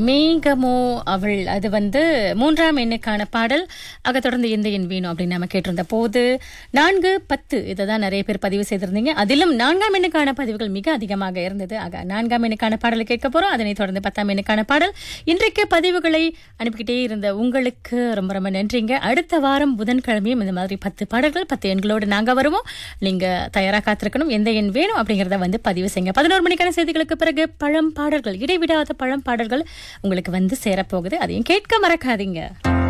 மேகமோ அவள் அது வந்து மூன்றாம் எண்ணுக்கான பாடல் ஆக தொடர்ந்து எந்த எண் வேணும் அப்படின்னு நம்ம கேட்டிருந்த போது நான்கு பத்து இதை தான் நிறைய பேர் பதிவு செய்திருந்தீங்க அதிலும் நான்காம் எண்ணுக்கான பதிவுகள் மிக அதிகமாக இருந்தது ஆக நான்காம் எண்ணுக்கான பாடலை கேட்க போறோம் அதனைத் தொடர்ந்து பத்தாம் எண்ணுக்கான பாடல் இன்றைக்கு பதிவுகளை அனுப்பிக்கிட்டே இருந்த உங்களுக்கு ரொம்ப ரொம்ப நன்றிங்க அடுத்த வாரம் புதன்கிழமையும் இந்த மாதிரி பத்து பாடல்கள் பத்து எண்களோடு நாங்க வருவோம் நீங்க தயாரா காத்திருக்கணும் எந்த எண் வேணும் அப்படிங்கறத வந்து பதிவு செய்யுங்க பதினோரு மணிக்கான செய்திகளுக்கு பிறகு பழம் பாடல்கள் இடைவிடாத பழம் பாடல்கள் உங்களுக்கு வந்து சேரப்போகுது அதையும் கேட்க மறக்காதீங்க